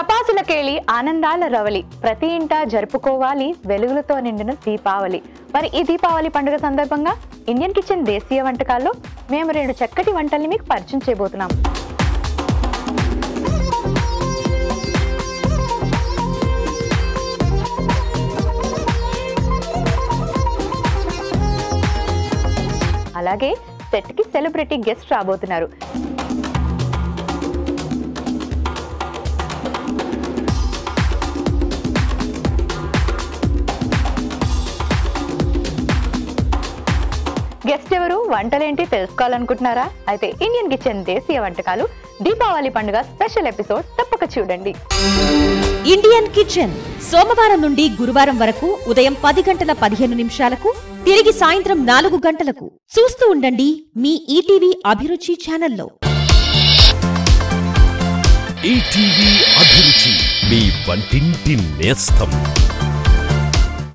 టపాసులకేళి ఆనందాల రవలి ప్రతి ఇంట జరుపుకోవాలి వెలుగులతో నిండిన దీపావళి మరి ఈ దీపావళి పండుగ సందర్భంగా ఇండియన్ కిచెన్ దేశీయ వంటకాల్లో మేము రెండు చక్కటి వంటల్ని మీకు పరిచయం చేయబోతున్నాం అలాగే సెట్కి సెలబ్రిటీ గెస్ట్ రాబోతున్నారు గెస్ట్ ఎవరు వంటలేంటి తెలుసుకోవాలనుకుంటున్నారా అయితే ఇండియన్ కిచెన్ దేశీయ వంటకాలు దీపావళి పండుగ స్పెషల్ ఎపిసోడ్ తప్పక చూడండి ఇండియన్ కిచెన్ సోమవారం నుండి గురువారం వరకు ఉదయం పది గంటల పదిహేను నిమిషాలకు తిరిగి సాయంత్రం నాలుగు గంటలకు చూస్తూ ఉండండి మీ ఈటీవీ అభిరుచి ఛానల్లో ఈటీవీ అభిరుచి మీ వంటింటి నేస్తం